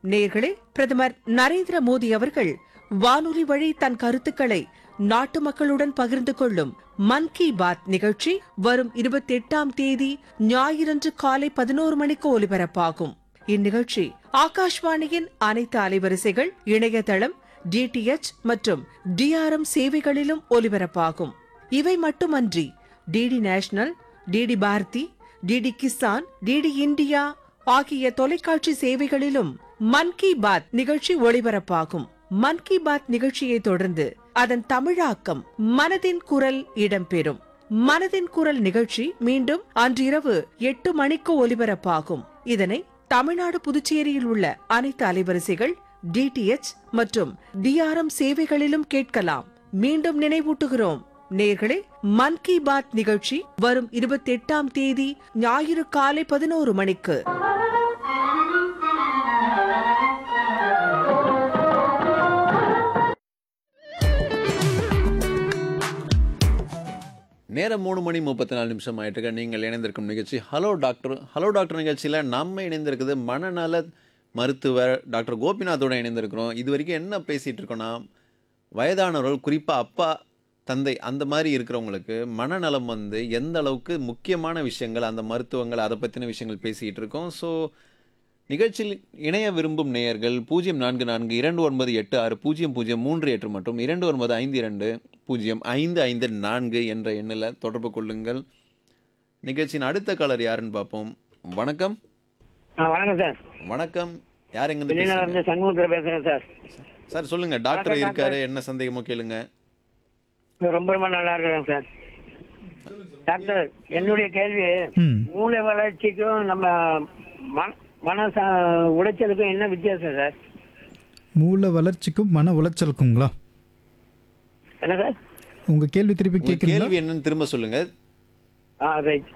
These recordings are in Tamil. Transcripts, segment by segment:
நேர்களே பிரதமர் நரேந்திர மோடி அவர்கள் வானொலி வழி தன் கருத்துக்களை நாட்டு மக்களுடன் பகிர்ந்து கொள்ளும் மன் கி பாத் நிகழ்ச்சி வரும் இருபத்தி எட்டாம் தேதி ஞாயிறன்று காலை பதினோரு மணிக்கு ஒலிபரப்பாகும் இந்நிகழ்ச்சி ஆகாஷ்வாணியின் அனைத்து அலைவரிசைகள் இணையதளம் டிடிஎச் மற்றும் டிஆர்எம் சேவைகளிலும் ஒலிபரப்பாகும் இவை மட்டுமன்றி DD national DD Bharati DD Kisan DD India ஆகிய தொலைக்காட்சி சேவைகளிலும் மன் கி பாத் நிகழ்ச்சி ஒளிபரப்பாகும் மன் கி பாத் நிகழ்ச்சியை தொடர்ந்து அதன் தமிழாக்கம் மனதின் குரல் இடம்பெறும் மனதின் குரல் நிகழ்ச்சி மீண்டும் அன்றிரவு எட்டு மணிக்கு ஒலிபரப்பாகும் இதனை தமிழ்நாடு புதுச்சேரியில் உள்ள அனைத்து அலைவரிசைகள் டிடிஎச் மற்றும் டிஆர்எம் சேவைகளிலும் கேட்கலாம் மீண்டும் நினைவூட்டுகிறோம் நேர்களே மன் கி பாத் நிகழ்ச்சி வரும் இருபத்தி எட்டாம் தேதி ஞாயிறு காலை பதினோரு மணிக்கு நேரம் மூணு மணி முப்பத்தி நாலு நிமிஷம் ஆயிட்டுருக்க நீங்கள் இணைந்திருக்கும் நிகழ்ச்சி ஹலோ டாக்டர் ஹலோ டாக்டர் நிகழ்ச்சியில் நம்ம இணைந்திருக்குது மனநல மருத்துவர் டாக்டர் கோபிநாத்தோட இணைந்திருக்கிறோம் இது வரைக்கும் என்ன பேசிகிட்டு இருக்கோன்னா வயதானவர்கள் குறிப்பாக அப்பா தந்தை அந்த மாதிரி இருக்கிறவங்களுக்கு மனநலம் வந்து எந்த அளவுக்கு முக்கியமான விஷயங்கள் அந்த மருத்துவங்கள் அதை பற்றின விஷயங்கள் பேசிக்கிட்டு இருக்கோம் ஸோ நிகழ்ச்சியில் இணைய விரும்பும் நேயர்கள் பூஜ்ஜியம் நான்கு நான்கு இரண்டு ஒன்பது எட்டு ஆறு பூஜ்ஜியம் பூஜ்ஜியம் மூன்று எட்டு மற்றும் இரண்டு ஒன்பது ஐந்து இரண்டு பூஜ்ஜியம் ஐந்து ஐந்து நான்கு என்ற எண்ணில் தொடர்பு கொள்ளுங்கள் நிகழ்ச்சியின் அடுத்த காலர் யாருன்னு பார்ப்போம் வணக்கம் ஆ வணக்கம் சார் வணக்கம் யார் எங்க வெளியில இருந்து சண்முகத்தில் பேசுறேன் சார் சார் சொல்லுங்க டாக்டர் வணக்கம், இருக்காரு என்ன சந்தேகமோ கேளுங்க ரொம்ப ரொம்ப நல்லா இருக்கிறேன் சார் டாக்டர் என்னுடைய கேள்வி ம் மூளை வளர்ச்சிக்கும் நம்ம மன மன ச- உளைச்சலுக்கும் என்ன வித்தியாசம் சார் மூளை வளர்ச்சிக்கும் மன உளைச்சலுக்குங்களா என்ன சார் உங்க கேள்வி திருப்பி உங்க கேட்குறீங்களா கேள்வி என்னன்னு திரும்ப சொல்லுங்க ஆ ரைட்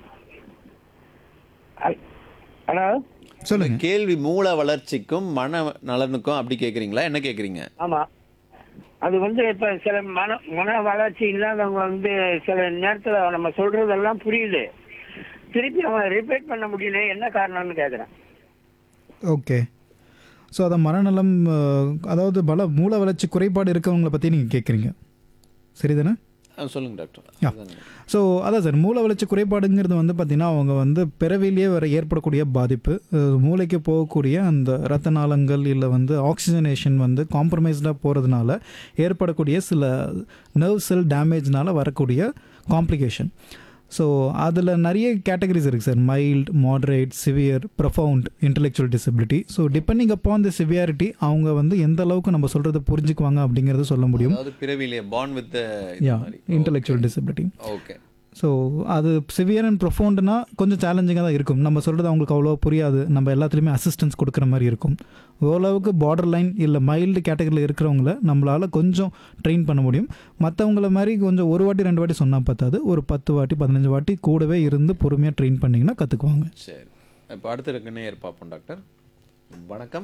ஹலோ சொல்லுங்க கேள்வி மூளை வளர்ச்சிக்கும் மன நலனுக்கும் அப்படி கேக்குறீங்களா என்ன கேக்குறீங்க ஆமா அது வந்து இப்ப சில மன மன வளர்ச்சி இல்லாதவங்க வந்து சில நேரத்துல நம்ம சொல்றதெல்லாம் புரியுது திருப்பி அவங்க ரிப்பீட் பண்ண முடியல என்ன காரணம்னு கேக்குறேன் ஓகே ஸோ அதை மனநலம் அஹ், அதாவது பல மூளை வளர்ச்சி குறைபாடு இருக்கவங்களை பற்றி நீங்கள் கேட்குறீங்க சரிதானே ஆ, சொல்லுங்க டாக்டர் யா. அதுதானே. ஸோ அதான் சார் மூளை வளர்ச்சி குறைபாடுங்கிறது வந்து பார்த்திங்கன்னா அவங்க வந்து பிறவிலேயே வர ஏற்படக்கூடிய பாதிப்பு அஹ், மூளைக்கு போகக்கூடிய அந்த ரத்த நாளங்கள் இல்லை வந்து ஆக்சிஜனேஷன் வந்து காம்ப்ரமைஸ்டாக போகிறதுனால ஏற்படக்கூடிய சில நர்வ் செல் டேமேஜ்னால வரக்கூடிய காம்ப்ளிகேஷன் ஸோ அதில் நிறைய கேட்டகரிஸ் இருக்குது sir mild moderate severe profound intellectual disability so depending upon the severity அவங்க வந்து எந்த அளவுக்கு நம்ம சொல்கிறத புரிஞ்சுக்குவாங்க அப்படிங்கிறத சொல்ல முடியும் அதாவது பிறவிலே பாண்ட் with a intellectual disability okay so அது சிவியர் அண்ட் ப்ரொஃபவுண்ட்னா கொஞ்சம் சேலஞ்சிங்காக தான் இருக்கும் நம்ம சொல்கிறது அவங்களுக்கு அவ்வளோ புரியாது நம்ம எல்லாத்துலேயுமே அசிஸ்டன்ஸ் கொடுக்குற மாதிரி இருக்கும் ஓரளவுக்கு பார்டர் லைன் இல்லை மைல்டு கேட்டகரியில் இருக்கிறவங்கள நம்மளால் கொஞ்சம் ட்ரெயின் பண்ண முடியும் மற்றவங்கள மாதிரி கொஞ்சம் ஒரு வாட்டி ரெண்டு வாட்டி சொன்னால் பார்த்தாது ஒரு பத்து வாட்டி பதினஞ்சு வாட்டி கூடவே இருந்து பொறுமையாக ட்ரெயின் பண்ணிங்கன்னா கற்றுக்குவாங்க சரி இப்போ அடுத்த இருக்க நேயர் பார்ப்போம் டாக்டர் வணக்கம்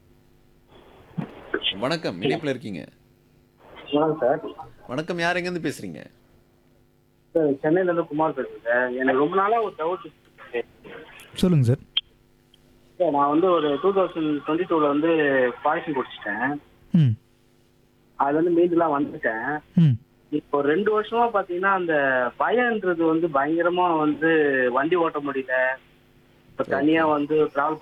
வணக்கம் இணைப்பில் இருக்கீங்க வணக்கம் சார் வணக்கம் யார் எங்கேருந்து பேசுறீங்க சார் சென்னையில இருந்து குமார் பேசுறேன் சார் எனக்கு ரொம்ப நாளா ஒரு டவுட் சொல்லுங்கள் சார் சார் நான் வந்து ஒரு டூ தௌசண்ட் டுவெண்ட்டி டூல வந்து பாய்சன் குடிச்சிட்டேன் ம் அதுல இருந்து மீண்டுலாம் வந்துட்டேன் ம் இப்போ ரெண்டு வருஷமா பாத்தீங்கன்னா அந்த பயன்றது வந்து பயங்கரமா வந்து வண்டி ஓட்ட முடியல இப்ப தனியா வந்து டிராவல்